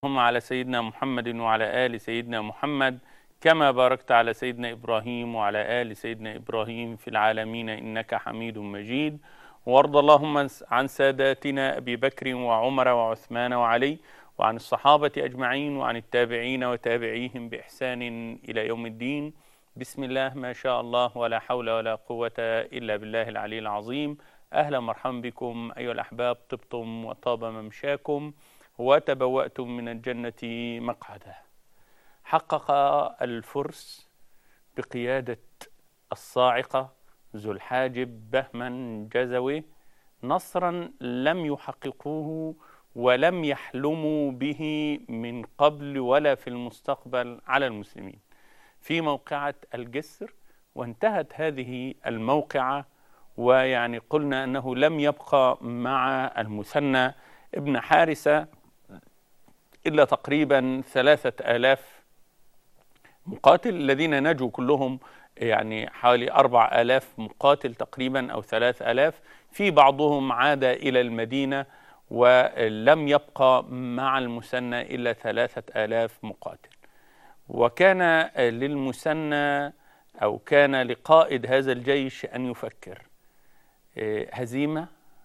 اللهم على سيدنا محمد وعلى آل سيدنا محمد كما باركت على سيدنا إبراهيم وعلى آل سيدنا إبراهيم في العالمين إنك حميد مجيد وارض اللهم عن ساداتنا أبي بكر وعمر وعثمان وعلي وعن الصحابة أجمعين وعن التابعين وتابعيهم بإحسان إلى يوم الدين بسم الله ما شاء الله ولا حول ولا قوة إلا بالله العلي العظيم أهلا مرحبا بكم أيها الأحباب طبتم وطاب ممشاكم وتبوأتم من الجنة مقعدا حقق الفرس بقيادة الصاعقة ذو الحاجب بهمن جزوي نصرا لم يحققوه ولم يحلموا به من قبل ولا في المستقبل على المسلمين في موقعة الجسر وانتهت هذه الموقعة ويعني قلنا أنه لم يبقى مع المثنى ابن حارثة إلا تقريبا ثلاثة آلاف مقاتل الذين نجوا كلهم يعني حوالي أربع آلاف مقاتل تقريبا أو ثلاث آلاف في بعضهم عاد إلى المدينة ولم يبقى مع المثنى إلا ثلاثة آلاف مقاتل وكان للمثنى أو كان لقائد هذا الجيش أن يفكر هزيمة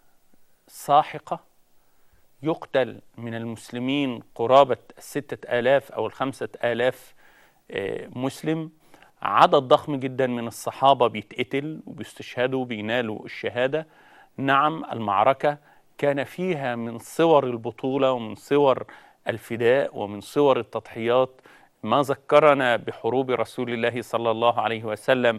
ساحقة يقتل من المسلمين قرابة الستة آلاف أو الخمسة آلاف مسلم عدد ضخم جدا من الصحابة بيتقتل وبيستشهدوا بينالوا الشهادة نعم المعركة كان فيها من صور البطولة ومن صور الفداء ومن صور التضحيات ما ذكرنا بحروب رسول الله صلى الله عليه وسلم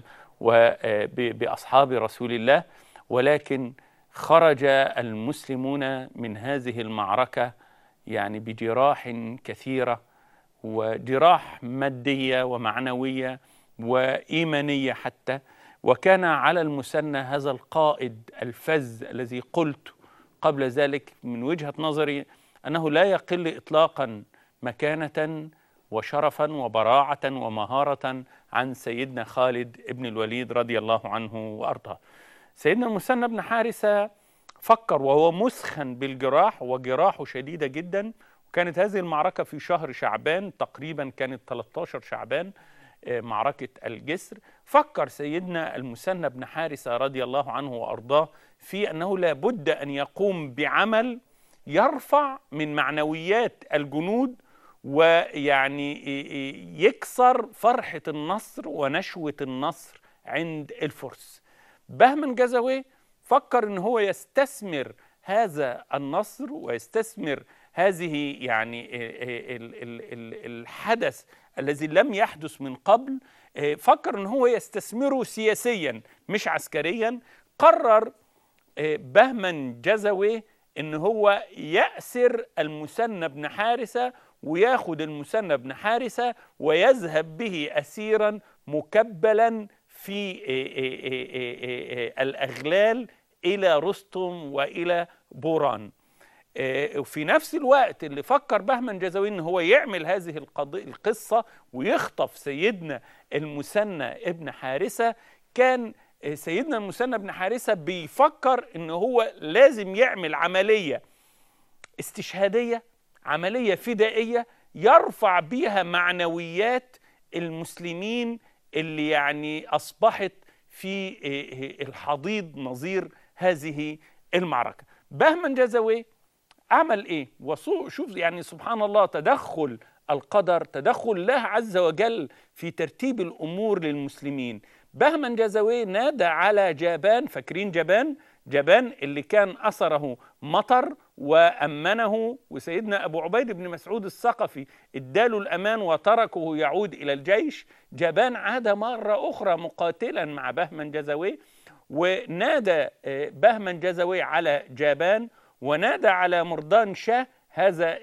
وبأصحاب رسول الله ولكن خرج المسلمون من هذه المعركة يعني بجراح كثيرة وجراح مادية ومعنوية وإيمانية حتى وكان على المثنى هذا القائد الفز الذي قلت قبل ذلك من وجهة نظري أنه لا يقل إطلاقا مكانة وشرفا وبراعة ومهارة عن سيدنا خالد بن الوليد رضي الله عنه وأرضاه سيدنا المثنى بن حارثة فكر وهو مسخن بالجراح وجراحه شديدة جدا وكانت هذه المعركة في شهر شعبان تقريبا كانت 13 شعبان معركة الجسر فكر سيدنا المثنى بن حارثة رضي الله عنه وأرضاه في أنه لابد أن يقوم بعمل يرفع من معنويات الجنود ويعني يكسر فرحة النصر ونشوة النصر عند الفرس بهمن جزوي فكر ان هو يستثمر هذا النصر ويستثمر هذه يعني الحدث الذي لم يحدث من قبل فكر ان هو يستثمره سياسيا مش عسكريا قرر بهمن جزوي ان هو يأسر المثنى بن حارثة وياخد المثنى بن حارثة ويذهب به أسيرا مكبلا في الأغلال إلى رستم وإلى بوران وفي نفس الوقت اللي فكر بهمن جزوي ان هو يعمل هذه القصة ويخطف سيدنا المثنى ابن حارثة كان سيدنا المثنى ابن حارثة بيفكر ان هو لازم يعمل عملية استشهادية عملية فدائية يرفع بها معنويات المسلمين اللي يعني أصبحت في الحضيض نظير هذه المعركة بهمن جزوي عمل إيه وشوف يعني سبحان الله تدخل القدر تدخل الله عز وجل في ترتيب الأمور للمسلمين بهمن جزوي نادى على جابان فاكرين جبان جبان اللي كان أثره مطر وأمنه وسيدنا أبو عبيد بن مسعود الثقفي اداله الأمان وتركه يعود إلى الجيش جبان عاد مرة أخرى مقاتلا مع بهمن جزوي ونادى بهمن جزوي على جابان ونادى على مردان شاه هذا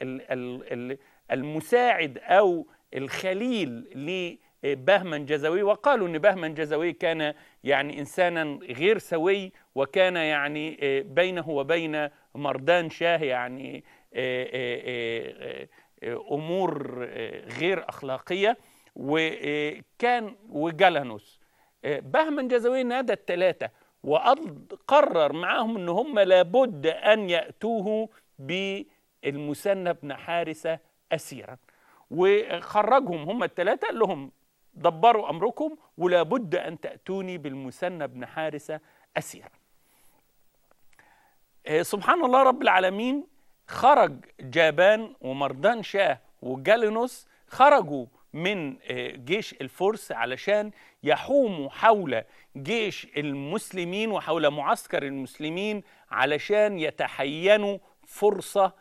المساعد أو الخليل بهمن جزوي وقالوا ان بهمن جزوي كان يعني انسانا غير سوي وكان يعني بينه وبين مردان شاه يعني امور غير اخلاقيه وكان وجلانوس بهمن جزوي نادى الثلاثه وقرر معاهم ان هم لابد ان ياتوه ب المثنى بن حارثة أسيرا وخرجهم هم الثلاثة قال لهم دبروا أمركم ولا بد أن تأتوني بالمثنى بن حارثة أسيرا آه، سبحان الله رب العالمين خرج جابان ومردان شاه وجالينوس خرجوا من آه، جيش الفرس علشان يحوموا حول جيش المسلمين وحول معسكر المسلمين علشان يتحينوا فرصة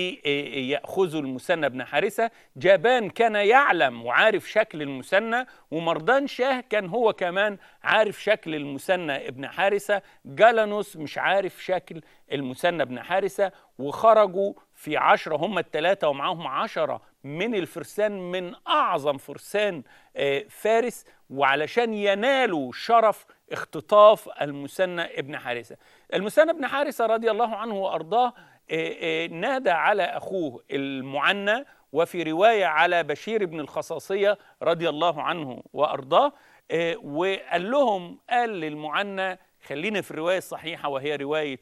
ليأخذوا المثنى بن حارثة جابان كان يعلم وعارف شكل المثنى ومردان شاه كان هو كمان عارف شكل المثنى ابن حارثة جالانوس مش عارف شكل المثنى ابن حارثة وخرجوا في عشرة هم الثلاثة ومعاهم عشرة من الفرسان من أعظم فرسان آه، فارس وعلشان ينالوا شرف اختطاف المثنى ابن حارثة المثنى ابن حارثة رضي الله عنه وأرضاه آه، آه، نادى على أخوه المعنى وفي رواية على بشير بن الخصاصية رضي الله عنه وأرضاه وقال لهم قال للمعنى خلينا في الرواية الصحيحة وهي رواية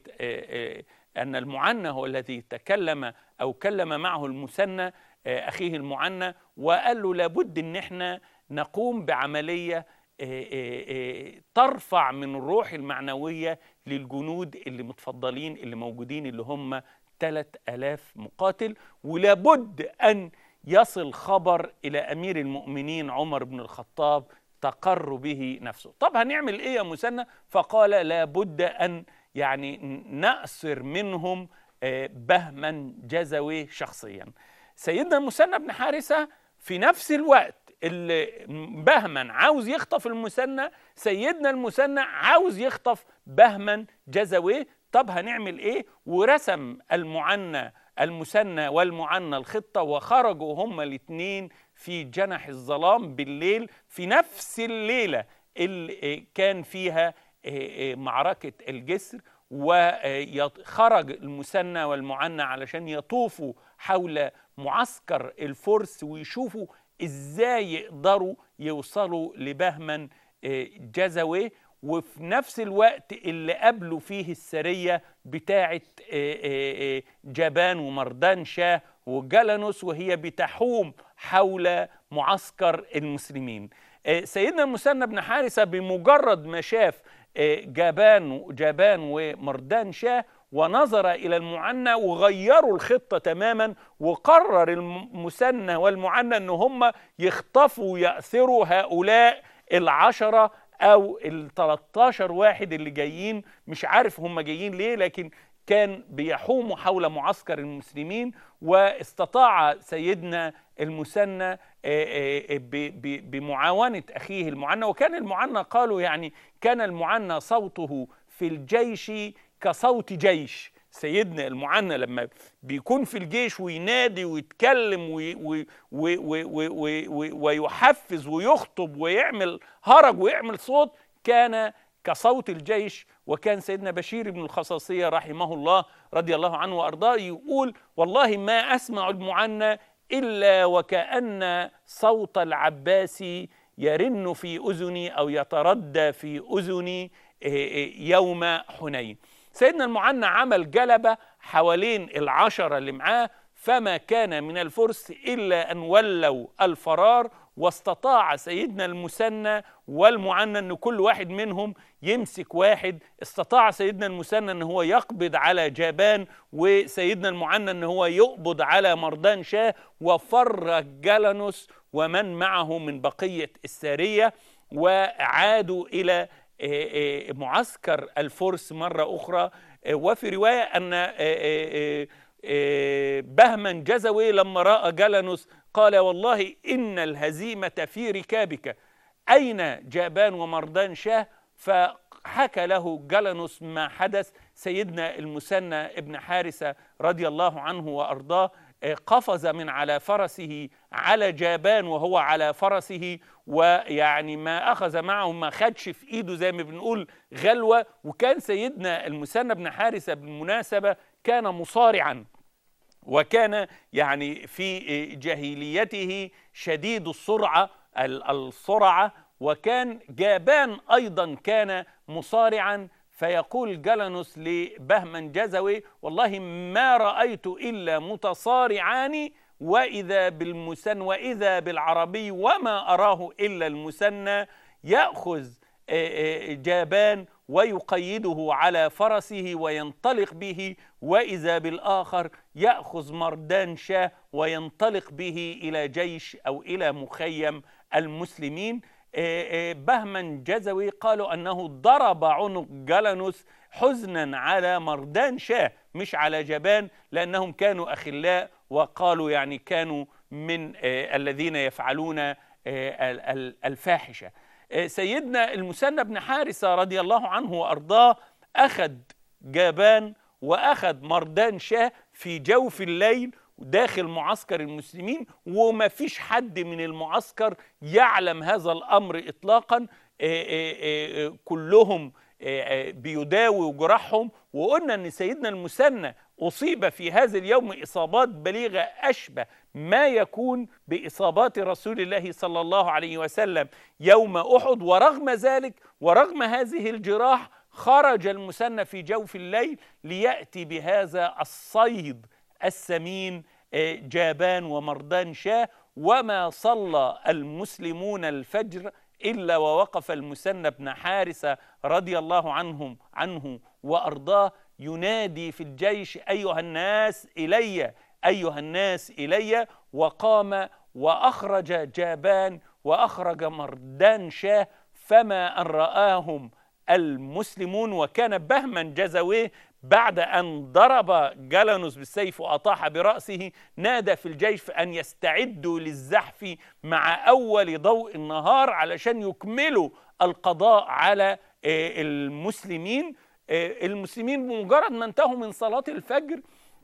أن المعنى هو الذي تكلم أو كلم معه المثنى آه، أخيه المعنى وقال له لابد أن احنا نقوم بعملية آه، آه، ترفع من الروح المعنوية للجنود اللي متفضلين اللي موجودين اللي هم 3000 مقاتل ولابد أن يصل خبر إلى أمير المؤمنين عمر بن الخطاب تقر به نفسه طب هنعمل إيه يا مثنى فقال لابد أن يعني نأسر منهم بهما جزوي شخصيا سيدنا المثنى بن حارثة في نفس الوقت اللي بهما عاوز يخطف المثنى سيدنا المثنى عاوز يخطف بهما جزوي طب هنعمل ايه ورسم المعنى المثنى والمعنى الخطة وخرجوا هما الاثنين في جنح الظلام بالليل في نفس الليلة اللي كان فيها آه، آه، معركة الجسر وخرج المثنى والمعنى علشان يطوفوا حول معسكر الفرس ويشوفوا ازاي يقدروا يوصلوا لبهمن آه، جزوي وفي نفس الوقت اللي قابلوا فيه السرية بتاعة آه، آه، جبان ومردان شاه وجلنوس وهي بتحوم حول معسكر المسلمين سيدنا المثنى بن حارثة بمجرد ما شاف جبان جبان ومردان شاه ونظر إلى المعنى وغيروا الخطة تماما وقرر المثنى والمعنى أن هم يخطفوا ويأثروا هؤلاء العشرة أو ال 13 واحد اللي جايين مش عارف هم جايين ليه لكن كان بيحوموا حول معسكر المسلمين واستطاع سيدنا المثنى بمعاونة أخيه المعنى وكان المعنى قالوا يعني كان المعنى صوته في الجيش كصوت جيش سيدنا المعنى لما بيكون في الجيش وينادي ويتكلم وي وي وي ويحفز ويخطب ويعمل هرج ويعمل صوت كان كصوت الجيش وكان سيدنا بشير بن الخصاصية رحمه الله رضي الله عنه وأرضاه يقول والله ما أسمع المعنى إلا وكأن صوت العباس يرن في أذني أو يتردى في أذني إيه، إيه، يوم حنين سيدنا المعنى عمل جلبة حوالين العشرة اللي معاه فما كان من الفرس إلا أن ولوا الفرار واستطاع سيدنا المثنى والمعنى أن كل واحد منهم يمسك واحد استطاع سيدنا المثنى أن هو يقبض على جابان وسيدنا المعنى أن هو يقبض على مردان شاه وفر جلنوس ومن معه من بقية السارية وعادوا إلى آه، آه، معسكر الفرس مرة أخرى آه، وفي رواية أن بهما جزوي لما رأى جلنوس قال والله إن الهزيمة في ركابك أين جابان ومردان شاه فحكى له جلنوس ما حدث سيدنا المثنى ابن حارثة رضي الله عنه وأرضاه قفز من على فرسه على جابان وهو على فرسه ويعني ما اخذ معه ما خدش في ايده زي ما بنقول غلوه وكان سيدنا المثنى بن حارثه بالمناسبه كان مصارعا وكان يعني في جاهليته شديد السرعه السرعه وكان جابان ايضا كان مصارعا فيقول جلنوس لبهمن جزوي والله ما رأيت إلا متصارعان وإذا بالمسن وإذا بالعربي وما أراه إلا المسنى يأخذ جابان ويقيده على فرسه وينطلق به وإذا بالآخر يأخذ مردان شاه وينطلق به إلى جيش أو إلى مخيم المسلمين بهمن جزوي قالوا أنه ضرب عنق جلنوس حزنا على مردان شاه مش على جبان لأنهم كانوا أخلاء وقالوا يعني كانوا من الذين يفعلون الفاحشة سيدنا المثنى بن حارثة رضي الله عنه وأرضاه أخذ جابان وأخذ مردان شاه في جوف الليل داخل معسكر المسلمين وما فيش حد من المعسكر يعلم هذا الأمر إطلاقا كلهم بيداوي جراحهم وقلنا أن سيدنا المثنى أصيب في هذا اليوم إصابات بليغة أشبه ما يكون بإصابات رسول الله صلى الله عليه وسلم يوم أحد ورغم ذلك ورغم هذه الجراح خرج المثنى في جوف الليل ليأتي بهذا الصيد السمين جابان ومردان شاه وما صلى المسلمون الفجر إلا ووقف المثنى بن حارثة رضي الله عنهم عنه وأرضاه ينادي في الجيش أيها الناس إلي أيها الناس إلي وقام وأخرج جابان وأخرج مردان شاه فما أن رآهم المسلمون وكان بهما جزويه بعد أن ضرب جلنوس بالسيف وأطاح برأسه نادى في الجيش أن يستعدوا للزحف مع أول ضوء النهار علشان يكملوا القضاء على المسلمين المسلمين بمجرد ما انتهوا من صلاة الفجر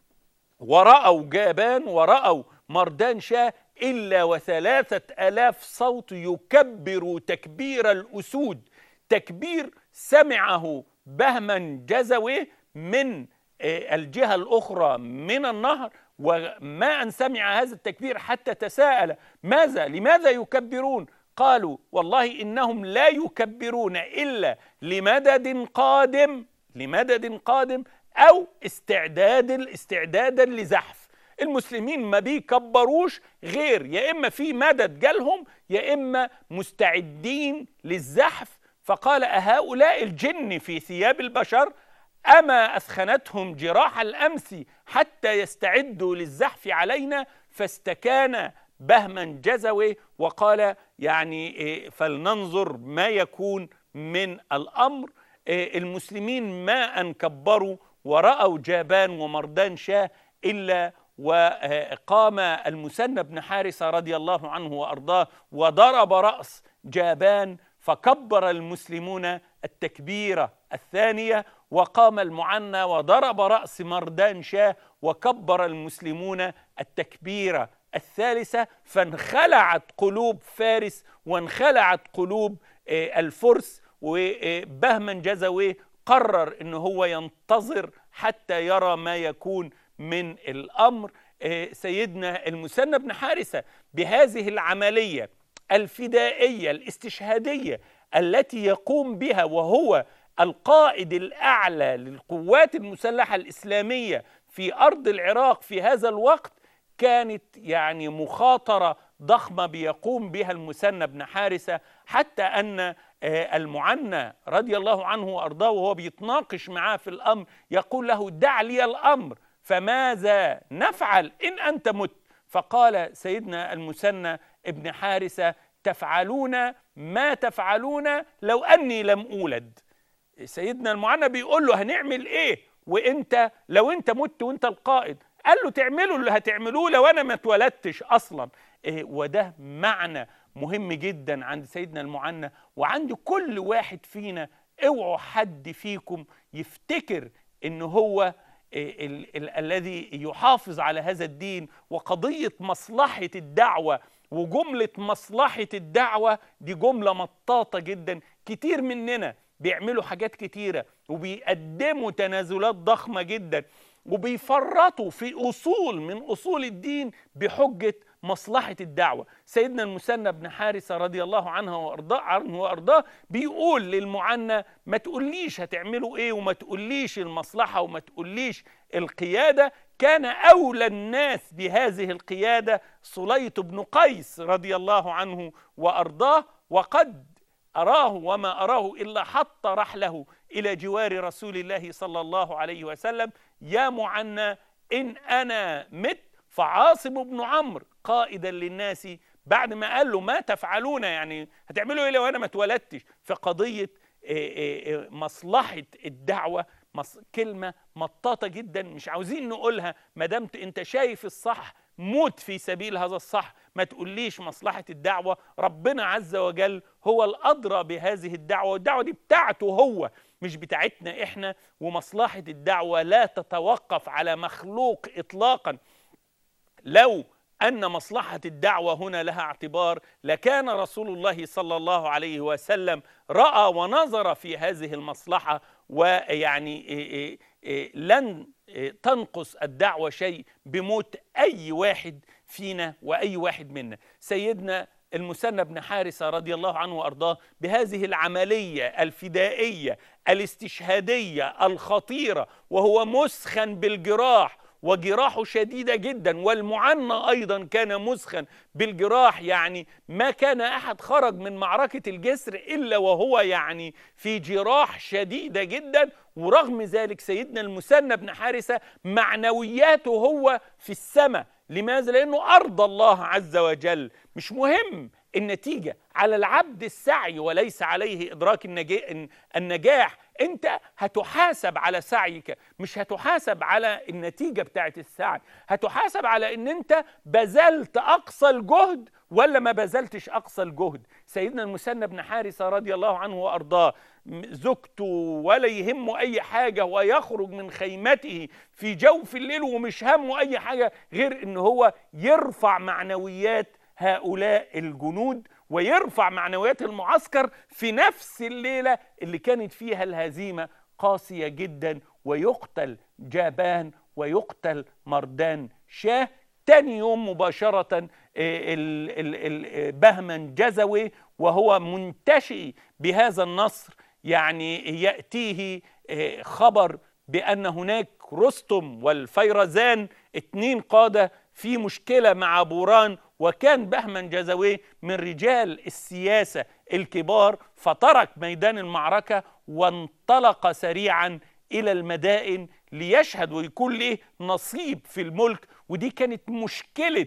ورأوا جابان ورأوا مردان شاه إلا وثلاثة ألاف صوت يكبر تكبير الأسود تكبير سمعه بهما جزوي من الجهة الأخرى من النهر وما أن سمع هذا التكبير حتى تساءل ماذا لماذا يكبرون قالوا والله إنهم لا يكبرون إلا لمدد قادم لمدد قادم أو استعداد استعدادا لزحف المسلمين ما بيكبروش غير يا إما في مدد جالهم يا إما مستعدين للزحف فقال أهؤلاء الجن في ثياب البشر أما أثخنتهم جراح الأمس حتى يستعدوا للزحف علينا فاستكان بهما جزوي وقال يعني فلننظر ما يكون من الأمر المسلمين ما أن كبروا ورأوا جابان ومردان شاه إلا وقام المثنى بن حارثة رضي الله عنه وأرضاه وضرب رأس جابان فكبر المسلمون التكبيرة الثانية وقام المعنى وضرب رأس مردان شاه وكبر المسلمون التكبيرة الثالثة فانخلعت قلوب فارس وانخلعت قلوب الفرس وبهمن جزوي قرر ان هو ينتظر حتى يرى ما يكون من الامر سيدنا المثنى بن حارثه بهذه العمليه الفدائيه الاستشهاديه التي يقوم بها وهو القائد الاعلى للقوات المسلحه الاسلاميه في ارض العراق في هذا الوقت كانت يعني مخاطره ضخمه بيقوم بها المثنى بن حارثه حتى ان المعنى رضي الله عنه وارضاه وهو بيتناقش معاه في الامر يقول له دع لي الامر فماذا نفعل ان انت مت فقال سيدنا المثنى ابن حارثه تفعلون ما تفعلون لو اني لم اولد سيدنا المعنى بيقول له هنعمل ايه وانت لو انت مت وانت القائد قال له تعملوا اللي هتعملوه لو انا ما اتولدتش اصلا إيه وده معنى مهم جدا عند سيدنا المعنى وعند كل واحد فينا اوعوا حد فيكم يفتكر ان هو ال ال الذي يحافظ على هذا الدين وقضية مصلحة الدعوة وجملة مصلحة الدعوة دي جملة مطاطة جدا كتير مننا بيعملوا حاجات كتيرة وبيقدموا تنازلات ضخمة جدا وبيفرطوا في اصول من اصول الدين بحجه مصلحه الدعوه سيدنا المثنى بن حارثه رضي الله عنه وارضاه عنه وارضاه بيقول للمعنى ما تقوليش هتعملوا ايه وما تقوليش المصلحه وما تقوليش القياده كان اولى الناس بهذه القياده سليط بن قيس رضي الله عنه وارضاه وقد أراه وما أراه إلا حط رحله إلى جوار رسول الله صلى الله عليه وسلم يا معنى إن أنا مت فعاصم بن عمرو قائدا للناس بعد ما قال له ما تفعلون يعني هتعملوا ايه لو انا ما اتولدتش في قضيه مصلحه الدعوه كلمه مطاطه جدا مش عاوزين نقولها ما دمت انت شايف الصح موت في سبيل هذا الصح ما تقوليش مصلحة الدعوة ربنا عز وجل هو الأدرى بهذه الدعوة والدعوة دي بتاعته هو مش بتاعتنا إحنا ومصلحة الدعوة لا تتوقف على مخلوق إطلاقا لو أن مصلحة الدعوة هنا لها اعتبار لكان رسول الله صلى الله عليه وسلم رأى ونظر في هذه المصلحة ويعني لن تنقص الدعوة شيء بموت أي واحد فينا وأي واحد منا سيدنا المثنى بن حارثة رضي الله عنه وأرضاه بهذه العملية الفدائية الاستشهادية الخطيرة وهو مسخن بالجراح وجراحه شديدة جدا والمعنى أيضا كان مسخن بالجراح يعني ما كان أحد خرج من معركة الجسر إلا وهو يعني في جراح شديدة جدا ورغم ذلك سيدنا المثنى بن حارثة معنوياته هو في السماء لماذا؟ لأنه أرضى الله عز وجل مش مهم النتيجة على العبد السعي وليس عليه إدراك النجاح أنت هتحاسب على سعيك مش هتحاسب على النتيجة بتاعت السعي هتحاسب على أن أنت بذلت أقصى الجهد ولا ما بذلتش أقصى الجهد سيدنا المثنى بن حارثة رضي الله عنه وأرضاه زوجته ولا يهمه أي حاجة ويخرج من خيمته في جوف الليل ومش همه أي حاجة غير أن هو يرفع معنويات هؤلاء الجنود ويرفع معنويات المعسكر في نفس الليلة اللي كانت فيها الهزيمة قاسية جدا ويقتل جابان ويقتل مردان شاه تاني يوم مباشرة بهمن جزوي وهو منتشئ بهذا النصر يعني يأتيه خبر بأن هناك رستم والفيرزان اتنين قادة في مشكلة مع بوران وكان بهمن جزوي من رجال السياسة الكبار فترك ميدان المعركة وانطلق سريعا إلى المدائن ليشهد ويكون له نصيب في الملك ودي كانت مشكلة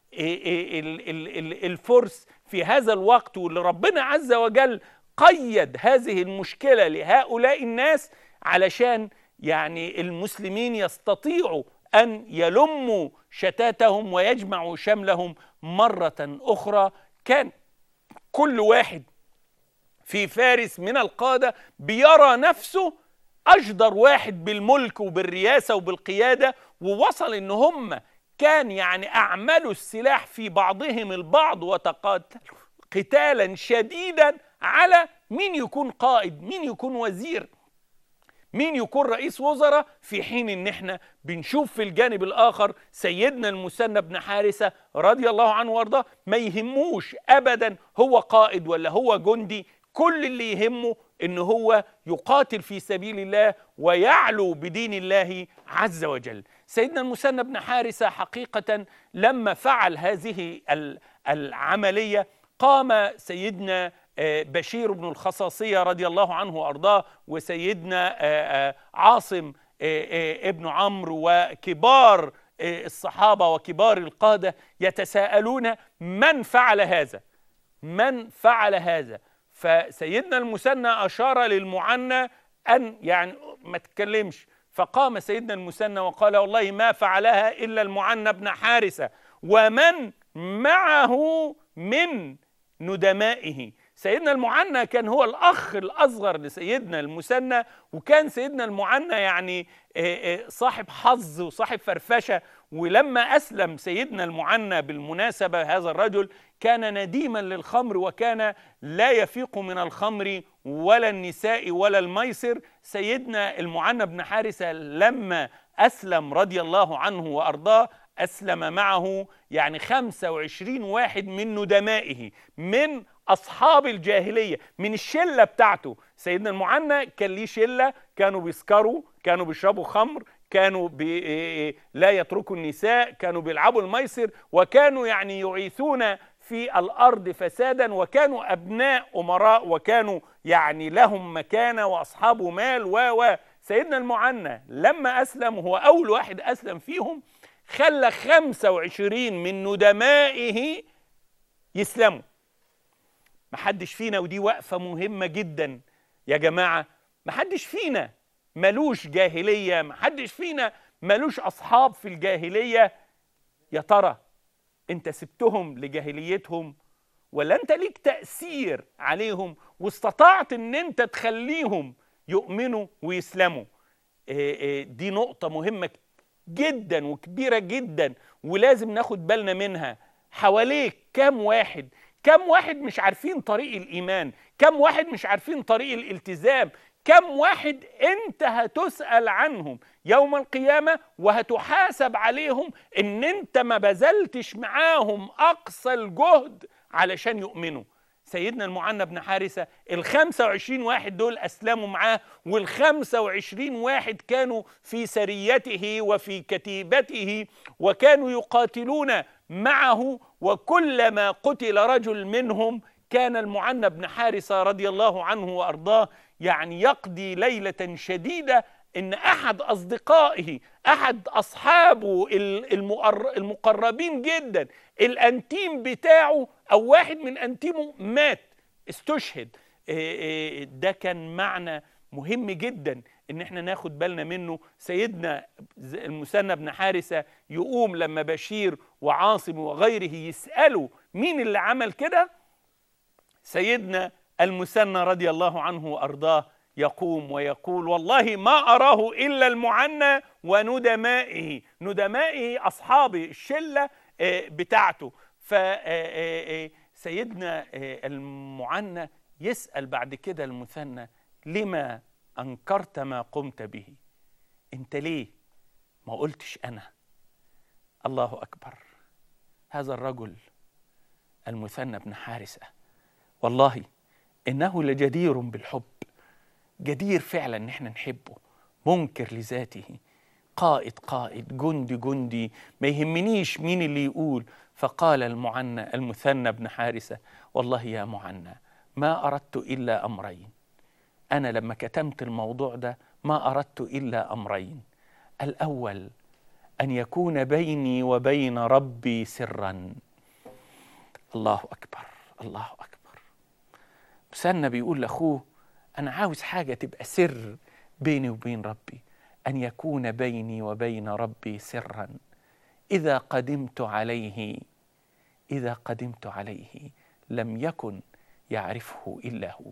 الفرس في هذا الوقت واللي ربنا عز وجل قيد هذه المشكلة لهؤلاء الناس علشان يعني المسلمين يستطيعوا أن يلموا شتاتهم ويجمعوا شملهم مرة أخرى كان كل واحد في فارس من القادة بيرى نفسه أجدر واحد بالملك وبالرياسة وبالقيادة ووصل إن هم كان يعني أعملوا السلاح في بعضهم البعض وتقاتلوا قتالا شديدا على مين يكون قائد مين يكون وزير مين يكون رئيس وزراء في حين ان احنا بنشوف في الجانب الاخر سيدنا المثنى بن حارثه رضي الله عنه وارضاه ما يهموش ابدا هو قائد ولا هو جندي كل اللي يهمه ان هو يقاتل في سبيل الله ويعلو بدين الله عز وجل سيدنا المثنى بن حارثه حقيقه لما فعل هذه العمليه قام سيدنا بشير بن الخصاصية رضي الله عنه وأرضاه وسيدنا عاصم ابن عمرو وكبار الصحابة وكبار القادة يتساءلون من فعل هذا من فعل هذا فسيدنا المثنى أشار للمعنى أن يعني ما تتكلمش فقام سيدنا المثنى وقال والله ما فعلها إلا المعنى بن حارثة ومن معه من ندمائه سيدنا المعنى كان هو الأخ الأصغر لسيدنا المثنى وكان سيدنا المعنى يعني صاحب حظ وصاحب فرفشة ولما أسلم سيدنا المعنى بالمناسبة هذا الرجل كان نديما للخمر وكان لا يفيق من الخمر ولا النساء ولا الميسر سيدنا المعنى بن حارثة لما أسلم رضي الله عنه وأرضاه أسلم معه يعني 25 واحد من ندمائه من أصحاب الجاهلية من الشلة بتاعته سيدنا المعنى كان ليه شلة كانوا بيسكروا كانوا بيشربوا خمر كانوا بي لا يتركوا النساء كانوا بيلعبوا الميسر وكانوا يعني يعيثون في الارض فسادا وكانوا ابناء امراء وكانوا يعني لهم مكانه واصحاب مال و و سيدنا المعنى لما اسلم هو اول واحد اسلم فيهم خلى 25 من ندمائه يسلموا محدش فينا ودي وقفة مهمة جدا يا جماعة محدش فينا ملوش جاهلية محدش فينا ملوش أصحاب في الجاهلية يا ترى أنت سبتهم لجاهليتهم ولا أنت ليك تأثير عليهم واستطعت أن أنت تخليهم يؤمنوا ويسلموا دي نقطة مهمة جدا وكبيرة جدا ولازم ناخد بالنا منها حواليك كام واحد كم واحد مش عارفين طريق الإيمان كم واحد مش عارفين طريق الالتزام كم واحد انت هتسأل عنهم يوم القيامة وهتحاسب عليهم ان انت ما بذلتش معاهم اقصى الجهد علشان يؤمنوا سيدنا المعنى بن حارثة ال 25 واحد دول أسلموا معاه وال 25 واحد كانوا في سريته وفي كتيبته وكانوا يقاتلون معه وكلما قتل رجل منهم كان المعنى بن حارثة رضي الله عنه وأرضاه يعني يقضي ليلة شديدة إن أحد أصدقائه أحد أصحابه المقربين جدا الأنتيم بتاعه أو واحد من أنتيمه مات استشهد ده كان معنى مهم جدا ان احنا ناخد بالنا منه سيدنا المثنى بن حارثه يقوم لما بشير وعاصم وغيره يسالوا مين اللي عمل كده سيدنا المثنى رضي الله عنه وارضاه يقوم ويقول والله ما أراه إلا المعنى وندمائه ندمائه أصحاب الشلة بتاعته فسيدنا المعنى يسأل بعد كده المثنى لما أنكرت ما قمت به أنت ليه ما قلتش أنا الله أكبر هذا الرجل المثنى بن حارثة والله إنه لجدير بالحب جدير فعلا ان احنا نحبه منكر لذاته قائد قائد جندي جندي ما يهمنيش مين اللي يقول فقال المعنى المثنى بن حارثة والله يا معنى ما أردت إلا أمرين أنا لما كتمت الموضوع ده ما أردت إلا أمرين الأول أن يكون بيني وبين ربي سرا الله أكبر الله أكبر مثنى بيقول لأخوه أنا عاوز حاجة تبقى سر بيني وبين ربي أن يكون بيني وبين ربي سرا إذا قدمت عليه إذا قدمت عليه لم يكن يعرفه إلا هو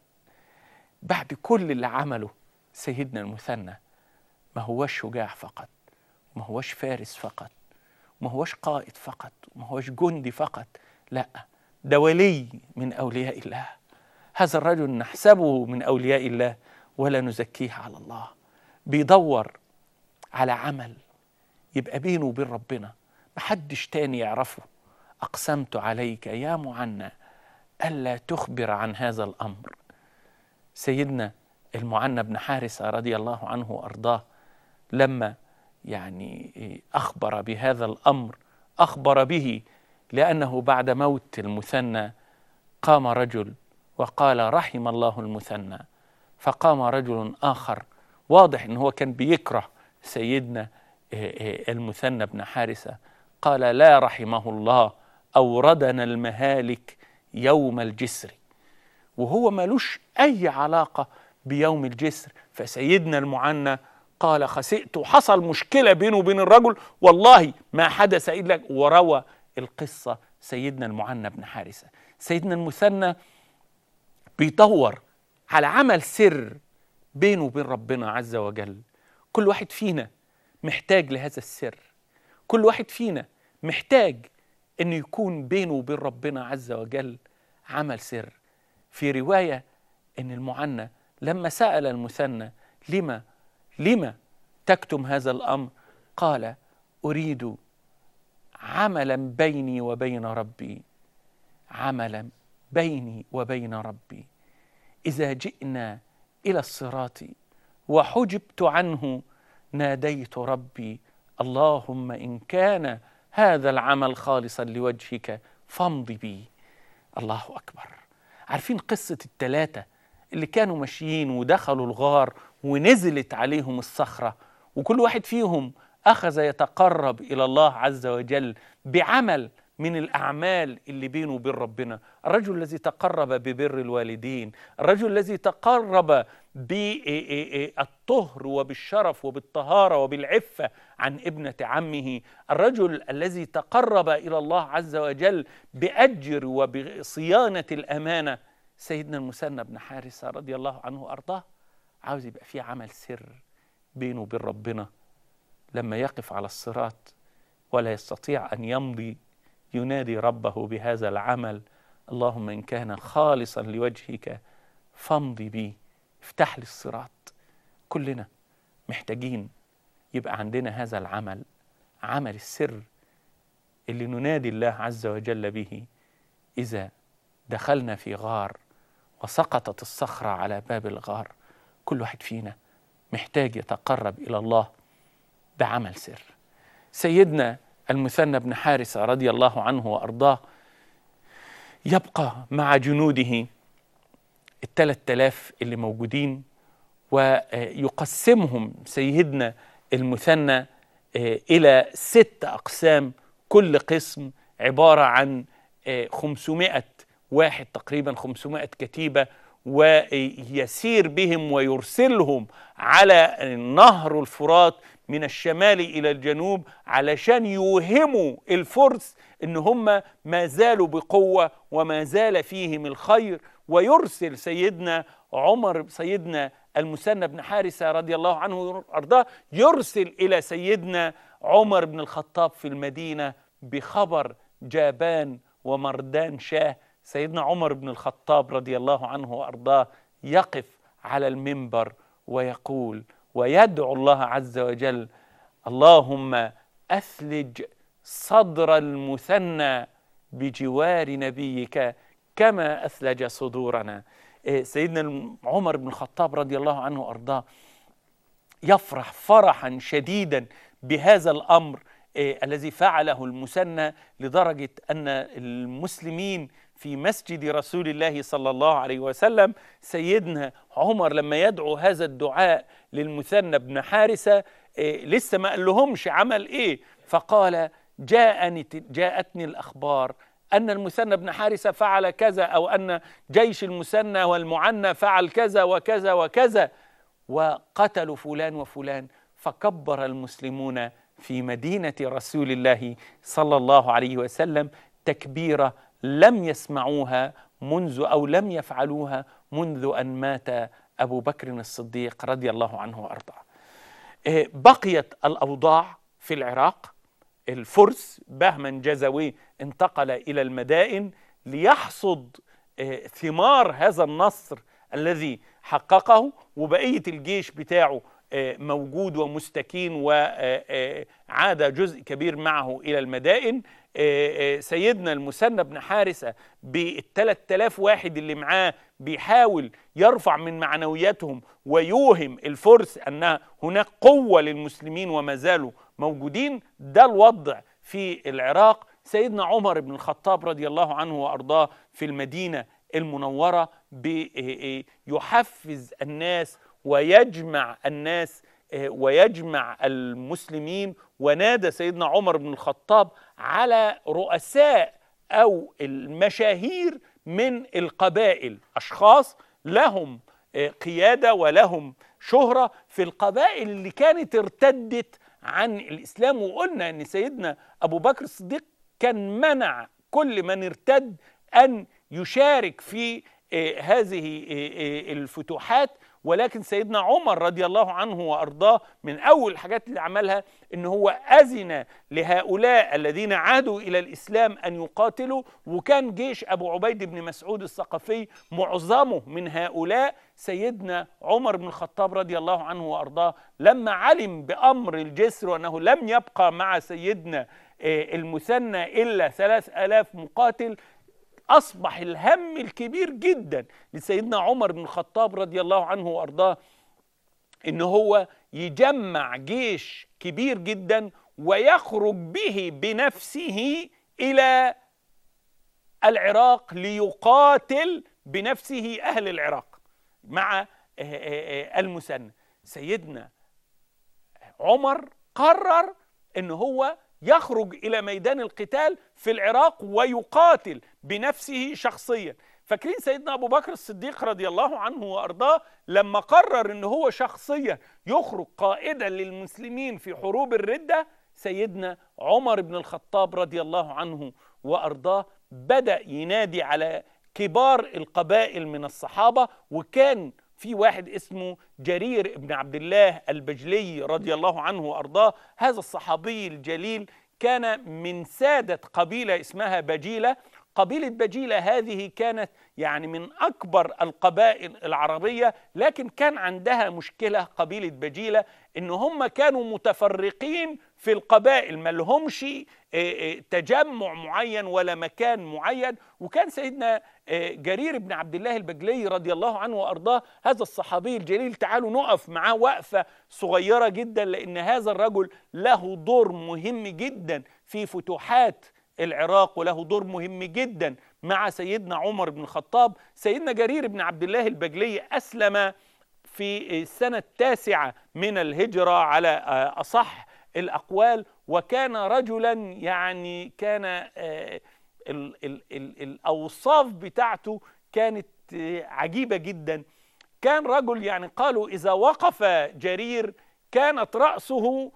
بعد كل اللي عمله سيدنا المثنى ما هوش شجاع فقط ما هوش فارس فقط ما هوش قائد فقط ما هوش جندي فقط لا ده ولي من أولياء الله هذا الرجل نحسبه من أولياء الله ولا نزكيه على الله بيدور على عمل يبقى بينه وبين ربنا محدش تاني يعرفه أقسمت عليك يا معنى ألا تخبر عن هذا الأمر سيدنا المعنى بن حارثة رضي الله عنه وأرضاه لما يعني أخبر بهذا الأمر أخبر به لأنه بعد موت المثنى قام رجل وقال رحم الله المثنى فقام رجل آخر واضح أنه هو كان بيكره سيدنا المثنى بن حارثة قال لا رحمه الله أوردنا المهالك يوم الجسر وهو ملوش أي علاقة بيوم الجسر فسيدنا المعنى قال خسئت وحصل مشكلة بينه وبين الرجل والله ما حدث إلا وروى القصة سيدنا المعنى بن حارثة سيدنا المثنى بيدور على عمل سر بينه وبين ربنا عز وجل كل واحد فينا محتاج لهذا السر كل واحد فينا محتاج انه يكون بينه وبين ربنا عز وجل عمل سر في روايه ان المعنى لما سال المثنى لما لما تكتم هذا الامر قال اريد عملا بيني وبين ربي عملا بيني وبين ربي اذا جئنا الى الصراط وحجبت عنه ناديت ربي اللهم ان كان هذا العمل خالصا لوجهك فامض بي الله اكبر عارفين قصه الثلاثه اللي كانوا ماشيين ودخلوا الغار ونزلت عليهم الصخره وكل واحد فيهم اخذ يتقرب الى الله عز وجل بعمل من الاعمال اللي بينه وبين ربنا الرجل الذي تقرب ببر الوالدين الرجل الذي تقرب بالطهر وبالشرف وبالطهاره وبالعفه عن ابنه عمه الرجل الذي تقرب الى الله عز وجل باجر وبصيانه الامانه سيدنا المثنى بن حارثه رضي الله عنه وارضاه عاوز يبقى في عمل سر بينه وبين ربنا لما يقف على الصراط ولا يستطيع ان يمضي ينادي ربه بهذا العمل اللهم ان كان خالصا لوجهك فامضي بي افتح لي الصراط كلنا محتاجين يبقى عندنا هذا العمل عمل السر اللي ننادي الله عز وجل به اذا دخلنا في غار وسقطت الصخره على باب الغار كل واحد فينا محتاج يتقرب الى الله بعمل سر سيدنا المثنى بن حارثه رضي الله عنه وارضاه يبقى مع جنوده الثلاث آلاف اللي موجودين ويقسمهم سيدنا المثنى إلى ست أقسام كل قسم عبارة عن 500 واحد تقريبا 500 كتيبة ويسير بهم ويرسلهم على نهر الفرات من الشمال إلى الجنوب علشان يوهموا الفرس إن هم ما زالوا بقوة وما زال فيهم الخير ويرسل سيدنا عمر سيدنا المثنى بن حارثة رضي الله عنه وأرضاه يرسل إلى سيدنا عمر بن الخطاب في المدينة بخبر جابان ومردان شاه سيدنا عمر بن الخطاب رضي الله عنه وأرضاه يقف على المنبر ويقول ويدعو الله عز وجل اللهم أثلج صدر المثنى بجوار نبيك كما أثلج صدورنا سيدنا عمر بن الخطاب رضي الله عنه وأرضاه يفرح فرحا شديدا بهذا الأمر الذي فعله المثنى لدرجة أن المسلمين في مسجد رسول الله صلى الله عليه وسلم سيدنا عمر لما يدعو هذا الدعاء للمثنى بن حارثة لسه ما قال لهمش عمل ايه فقال جاءني جاءتني الأخبار أن المثنى بن حارثة فعل كذا أو أن جيش المثنى والمعنى فعل كذا وكذا وكذا وقتلوا فلان وفلان فكبر المسلمون في مدينة رسول الله صلى الله عليه وسلم تكبيرة لم يسمعوها منذ أو لم يفعلوها منذ أن مات أبو بكر الصديق رضي الله عنه وأرضاه بقيت الأوضاع في العراق الفرس بهمن جزوي انتقل إلى المدائن ليحصد ثمار هذا النصر الذي حققه وبقية الجيش بتاعه موجود ومستكين وعاد جزء كبير معه إلى المدائن سيدنا المثنى بن حارثة بالثلاث آلاف واحد اللي معاه بيحاول يرفع من معنوياتهم ويوهم الفرس أن هناك قوة للمسلمين وما زالوا موجودين ده الوضع في العراق سيدنا عمر بن الخطاب رضي الله عنه وأرضاه في المدينة المنورة يحفز الناس ويجمع الناس ويجمع المسلمين ونادى سيدنا عمر بن الخطاب على رؤساء او المشاهير من القبائل اشخاص لهم قياده ولهم شهره في القبائل اللي كانت ارتدت عن الاسلام وقلنا ان سيدنا ابو بكر الصديق كان منع كل من ارتد ان يشارك في هذه الفتوحات ولكن سيدنا عمر رضي الله عنه وارضاه من اول الحاجات اللي عملها ان هو اذن لهؤلاء الذين عادوا الى الاسلام ان يقاتلوا وكان جيش ابو عبيد بن مسعود الثقفي معظمه من هؤلاء سيدنا عمر بن الخطاب رضي الله عنه وارضاه لما علم بامر الجسر وانه لم يبقى مع سيدنا آه، المثنى الا ثلاث الاف مقاتل أصبح الهم الكبير جدا لسيدنا عمر بن الخطاب رضي الله عنه وأرضاه إن هو يجمع جيش كبير جدا ويخرج به بنفسه إلى العراق ليقاتل بنفسه أهل العراق مع آه، آه، آه، المثنى سيدنا عمر قرر ان هو يخرج الى ميدان القتال في العراق ويقاتل بنفسه شخصيا فاكرين سيدنا ابو بكر الصديق رضي الله عنه وارضاه لما قرر ان هو شخصيا يخرج قائدا للمسلمين في حروب الرده سيدنا عمر بن الخطاب رضي الله عنه وارضاه بدا ينادي على كبار القبائل من الصحابه وكان في واحد اسمه جرير بن عبد الله البجلي رضي الله عنه وارضاه هذا الصحابي الجليل كان من ساده قبيله اسمها بجيله قبيله بجيله هذه كانت يعني من اكبر القبائل العربيه لكن كان عندها مشكله قبيله بجيله ان هم كانوا متفرقين في القبائل ما لهمش تجمع معين ولا مكان معين وكان سيدنا جرير بن عبد الله البجلي رضي الله عنه وارضاه هذا الصحابي الجليل تعالوا نقف معاه وقفه صغيره جدا لان هذا الرجل له دور مهم جدا في فتوحات العراق وله دور مهم جدا مع سيدنا عمر بن الخطاب سيدنا جرير بن عبد الله البجلي أسلم في السنة التاسعة من الهجرة على أصح الأقوال وكان رجلا يعني كان آه، ال ال ال الأوصاف بتاعته كانت عجيبة جدا كان رجل يعني قالوا إذا وقف جرير كانت رأسه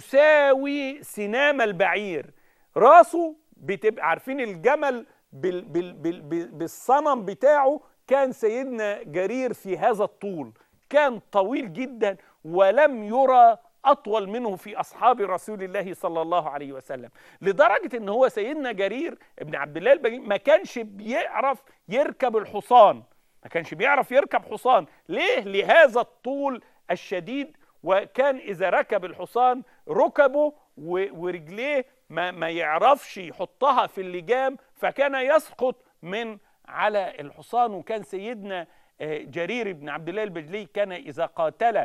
تساوي سنام البعير راسه بتبقى عارفين الجمل بال بال بال بالصنم بتاعه كان سيدنا جرير في هذا الطول كان طويل جدا ولم يرى اطول منه في اصحاب رسول الله صلى الله عليه وسلم لدرجه ان هو سيدنا جرير ابن عبد الله البجي ما كانش بيعرف يركب الحصان ما كانش بيعرف يركب حصان ليه لهذا الطول الشديد وكان اذا ركب الحصان ركبه ورجليه ما, ما يعرفش يحطها في اللجام فكان يسقط من على الحصان وكان سيدنا آه، جرير بن عبد الله البجلي كان إذا قاتل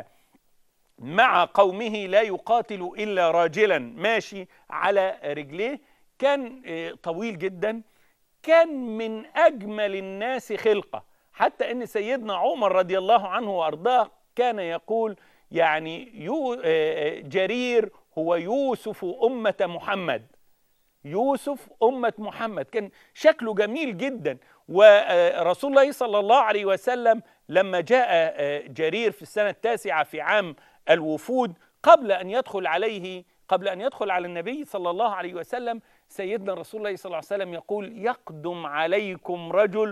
مع قومه لا يقاتل إلا راجلا ماشي على رجليه كان آه، طويل جدا كان من أجمل الناس خلقة حتى أن سيدنا عمر رضي الله عنه وأرضاه كان يقول يعني آه، جرير هو يوسف أمة محمد يوسف أمة محمد كان شكله جميل جدا ورسول الله صلى الله عليه وسلم لما جاء جرير في السنة التاسعة في عام الوفود قبل أن يدخل عليه قبل أن يدخل على النبي صلى الله عليه وسلم سيدنا رسول الله صلى الله عليه وسلم يقول يقدم عليكم رجل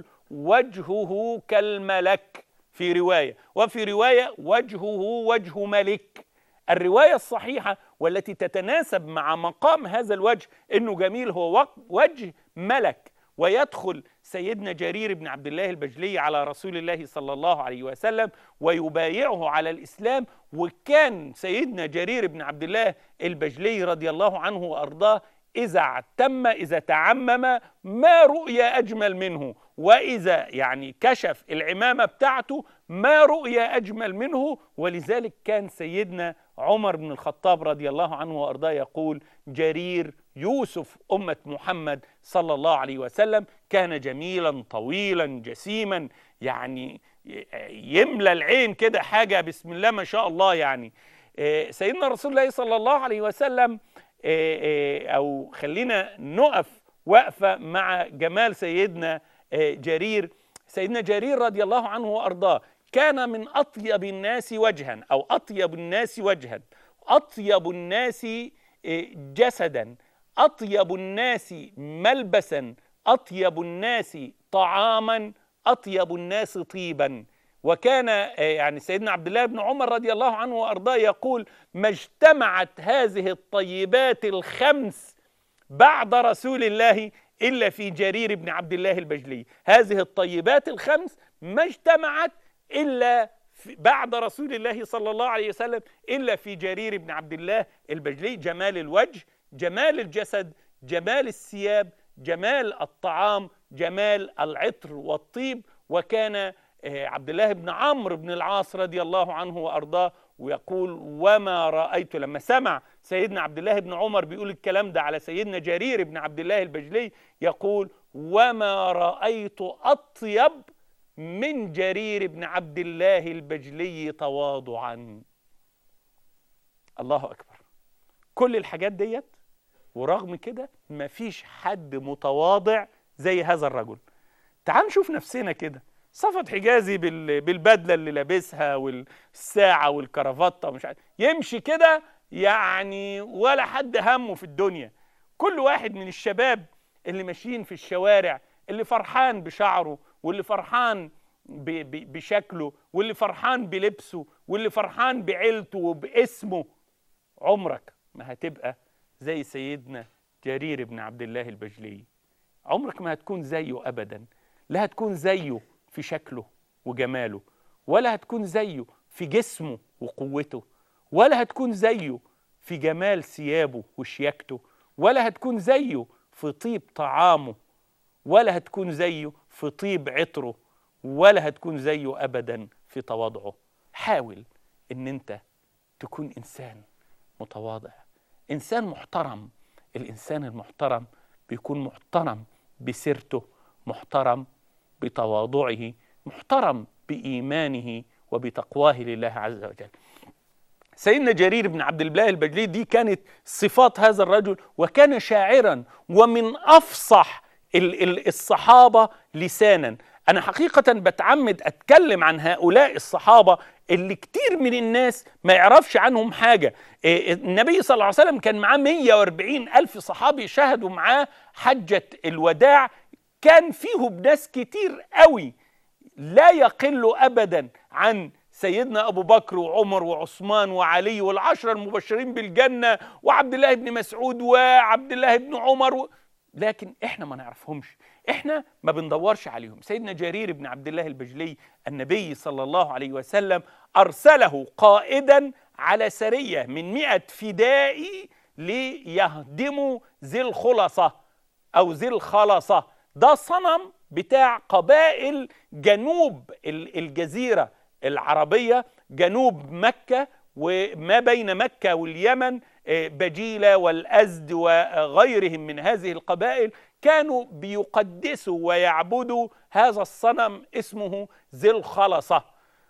وجهه كالملك في رواية وفي رواية وجهه وجه ملك الرواية الصحيحة والتي تتناسب مع مقام هذا الوجه انه جميل هو وجه ملك ويدخل سيدنا جرير بن عبد الله البجلي على رسول الله صلى الله عليه وسلم ويبايعه على الاسلام وكان سيدنا جرير بن عبد الله البجلي رضي الله عنه وارضاه اذا اعتم اذا تعمم ما رؤيا اجمل منه واذا يعني كشف العمامه بتاعته ما رؤيا اجمل منه ولذلك كان سيدنا عمر بن الخطاب رضي الله عنه وارضاه يقول جرير يوسف امه محمد صلى الله عليه وسلم كان جميلا طويلا جسيما يعني يملى العين كده حاجه بسم الله ما شاء الله يعني آه، سيدنا رسول الله صلى الله عليه وسلم آه، آه، او خلينا نقف وقفه مع جمال سيدنا جرير سيدنا جرير رضي الله عنه وارضاه كان من اطيب الناس وجها او اطيب الناس وجها اطيب الناس آه، جسدا اطيب الناس ملبسا اطيب الناس طعاما اطيب الناس طيبا وكان يعني سيدنا عبد الله بن عمر رضي الله عنه وارضاه يقول ما اجتمعت هذه الطيبات الخمس بعد رسول الله الا في جرير بن عبد الله البجلي هذه الطيبات الخمس ما اجتمعت الا بعد رسول الله صلى الله عليه وسلم الا في جرير بن عبد الله البجلي جمال الوجه جمال الجسد جمال الثياب جمال الطعام جمال العطر والطيب وكان عبد الله بن عمرو بن العاص رضي الله عنه وارضاه ويقول وما رايت لما سمع سيدنا عبد الله بن عمر بيقول الكلام ده على سيدنا جرير بن عبد الله البجلي يقول وما رايت اطيب من جرير بن عبد الله البجلي تواضعا الله اكبر كل الحاجات ديت ورغم كده مفيش حد متواضع زي هذا الرجل تعال نشوف نفسنا كده صفت حجازي بالبدله اللي لابسها والساعه والكرافته ومش عارف يمشي كده يعني ولا حد همه في الدنيا كل واحد من الشباب اللي ماشيين في الشوارع اللي فرحان بشعره واللي فرحان بشكله واللي فرحان بلبسه واللي فرحان بعيلته وباسمه عمرك ما هتبقى زي سيدنا جرير بن عبد الله البجلي عمرك ما هتكون زيه ابدا لا هتكون زيه في شكله وجماله ولا هتكون زيه في جسمه وقوته ولا هتكون زيه في جمال ثيابه وشياكته ولا هتكون زيه في طيب طعامه ولا هتكون زيه في طيب عطره ولا هتكون زيه ابدا في تواضعه حاول ان انت تكون انسان متواضع انسان محترم الانسان المحترم بيكون محترم بسيرته محترم بتواضعه محترم بايمانه وبتقواه لله عز وجل سيدنا جرير بن عبد الله البجلي دي كانت صفات هذا الرجل وكان شاعرا ومن افصح الصحابه لسانا انا حقيقه بتعمد اتكلم عن هؤلاء الصحابه اللي كتير من الناس ما يعرفش عنهم حاجة النبي صلى الله عليه وسلم كان معاه 140 ألف صحابي شهدوا معاه حجة الوداع كان فيهم ناس كتير قوي لا يقل أبدا عن سيدنا أبو بكر وعمر وعثمان وعلي والعشرة المبشرين بالجنة وعبد الله بن مسعود وعبد الله بن عمر و... لكن احنا ما نعرفهمش احنا ما بندورش عليهم سيدنا جرير بن عبد الله البجلي النبي صلى الله عليه وسلم أرسله قائدا على سرية من مئة فدائي ليهدموا ذي الخلصة أو ذي الخلصة ده صنم بتاع قبائل جنوب الجزيرة العربية جنوب مكة وما بين مكة واليمن بجيلة والأزد وغيرهم من هذه القبائل كانوا بيقدسوا ويعبدوا هذا الصنم اسمه ذي الخلصة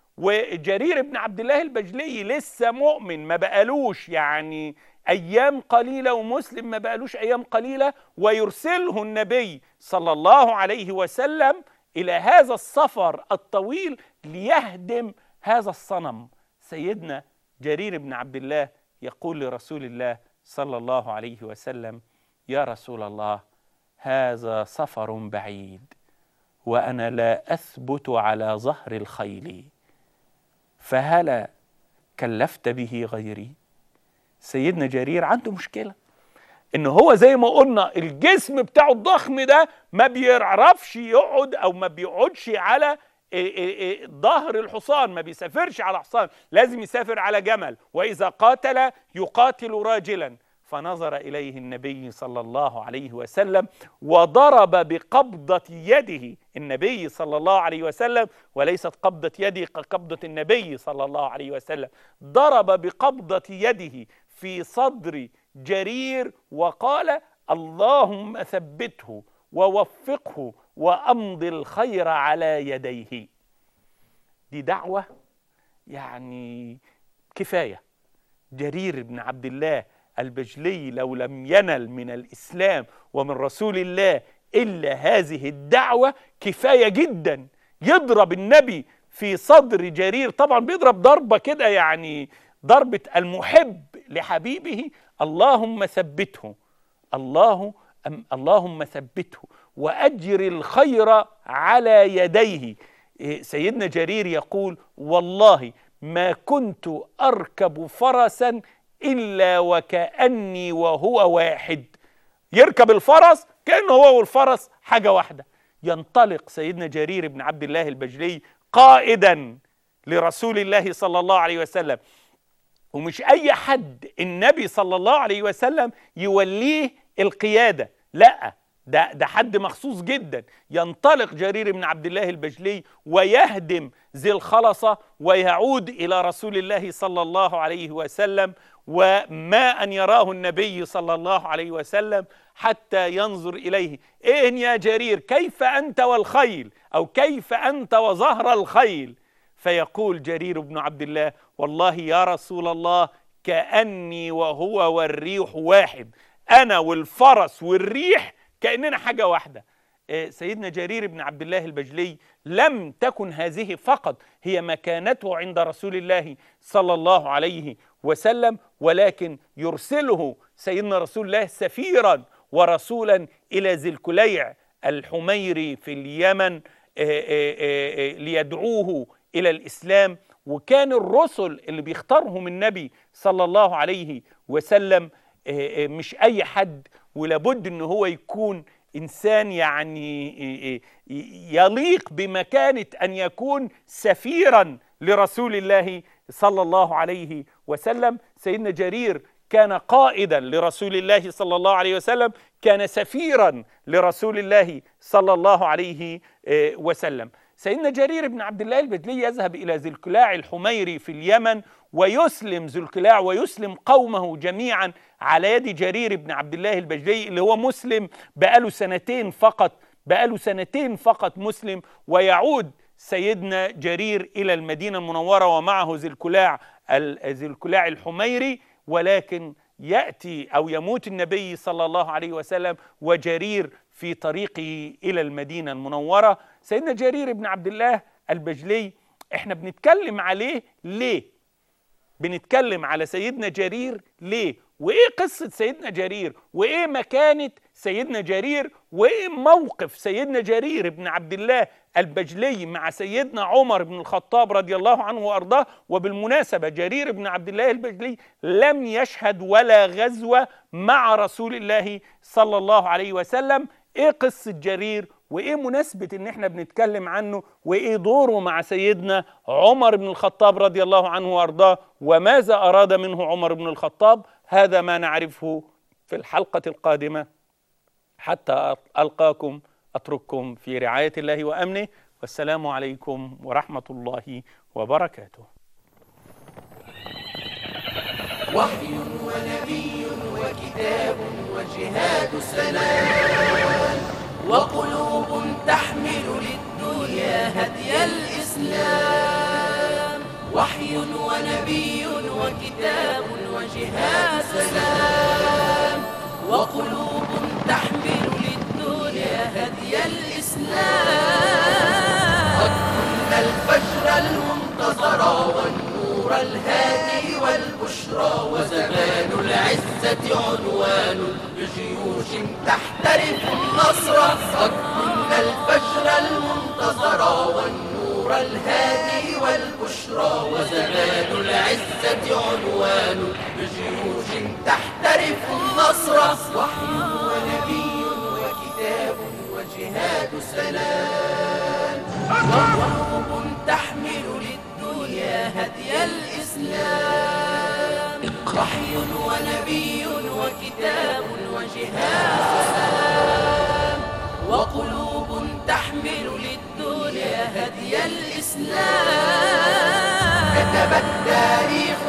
وجرير بن عبد الله البجلي لسه مؤمن ما بقالوش يعني أيام قليلة ومسلم ما بقالوش أيام قليلة ويرسله النبي صلى الله عليه وسلم إلى هذا السفر الطويل ليهدم هذا الصنم سيدنا جرير بن عبد الله يقول لرسول الله صلى الله عليه وسلم يا رسول الله هذا سفر بعيد وانا لا اثبت على ظهر الخيل فهلا كلفت به غيري سيدنا جرير عنده مشكله ان هو زي ما قلنا الجسم بتاعه الضخم ده ما بيعرفش يقعد او ما بيقعدش على ظهر الحصان ما بيسافرش على حصان لازم يسافر على جمل واذا قاتل يقاتل راجلا فنظر اليه النبي صلى الله عليه وسلم وضرب بقبضه يده النبي صلى الله عليه وسلم وليست قبضه يده كقبضه النبي صلى الله عليه وسلم ضرب بقبضه يده في صدر جرير وقال اللهم ثبته ووفقه وامض الخير على يديه دي دعوه يعني كفايه جرير بن عبد الله البجلي لو لم ينل من الاسلام ومن رسول الله الا هذه الدعوه كفايه جدا يضرب النبي في صدر جرير طبعا بيضرب ضربه كده يعني ضربه المحب لحبيبه اللهم ثبته الله اللهم ثبته واجر الخير على يديه إيه، سيدنا جرير يقول والله ما كنت أركب فرسا إلا وكأني وهو واحد يركب الفرس كأنه هو والفرس حاجة واحدة ينطلق سيدنا جرير بن عبد الله البجلي قائدا لرسول الله صلى الله عليه وسلم ومش أي حد النبي صلى الله عليه وسلم يوليه القيادة لا ده ده حد مخصوص جدا ينطلق جرير بن عبد الله البجلي ويهدم ذي الخلصة ويعود إلى رسول الله صلى الله عليه وسلم وما أن يراه النبي صلى الله عليه وسلم حتى ينظر إليه إيه يا جرير كيف أنت والخيل أو كيف أنت وظهر الخيل فيقول جرير بن عبد الله والله يا رسول الله كأني وهو والريح واحد أنا والفرس والريح كأننا حاجة واحدة آه، سيدنا جرير بن عبد الله البجلي لم تكن هذه فقط هي مكانته عند رسول الله صلى الله عليه وسلم ولكن يرسله سيدنا رسول الله سفيرا ورسولا إلى ذي الكليع الحميري في اليمن آه، آه، ليدعوه إلى الإسلام وكان الرسل اللي بيختارهم النبي صلى الله عليه وسلم مش أي حد ولابد ان هو يكون انسان يعني يليق بمكانه ان يكون سفيرا لرسول الله صلى الله عليه وسلم سيدنا جرير كان قائدا لرسول الله صلى الله عليه وسلم كان سفيرا لرسول الله صلى الله عليه آه، وسلم سيدنا جرير بن عبد الله البجلي يذهب إلى ذي الكلاع الحميري في اليمن ويسلم ذو الكلاع ويسلم قومه جميعا على يد جرير بن عبد الله البجلي اللي هو مسلم بقاله سنتين فقط بقاله سنتين فقط مسلم ويعود سيدنا جرير إلى المدينة المنورة ومعه ذي الكلاع ذي الكلاع الحميري ولكن يأتي أو يموت النبي صلى الله عليه وسلم وجرير في طريقه إلى المدينة المنورة سيدنا جرير بن عبد الله البجلي احنا بنتكلم عليه ليه بنتكلم على سيدنا جرير ليه وايه قصة سيدنا جرير وايه مكانة سيدنا جرير وايه موقف سيدنا جرير بن عبد الله البجلي مع سيدنا عمر بن الخطاب رضي الله عنه وارضاه وبالمناسبة جرير بن عبد الله البجلي لم يشهد ولا غزوة مع رسول الله صلى الله عليه وسلم ايه قصة جرير وايه مناسبة ان احنا بنتكلم عنه وايه دوره مع سيدنا عمر بن الخطاب رضي الله عنه وارضاه وماذا اراد منه عمر بن الخطاب هذا ما نعرفه في الحلقة القادمة حتى ألقاكم أترككم في رعاية الله وأمنه والسلام عليكم ورحمة الله وبركاته وحي ونبي وكتاب وجهاد سلام وقلوب تحمل للدنيا هدي الإسلام وحي ونبي وكتاب وجهاد سلام وقلوب تحمل للدنيا هدي الإسلام قد كنا الفجر المنتظر والنور الهادي والبشرى وزمان العزة عنوان بجيوش تحترف النصر قد كنا الفجر المنتظر والنور الهادي والبشرى وزمان العزة عنوان بجيوش تحترف النصر وحي ونبي وكتاب وجهاد سلام وقلوب تحمل للدنيا هدي الإسلام وحي ونبي وكتاب وجهاد سلام وقلوب تحمل للدنيا هدي الإسلام كتب التاريخ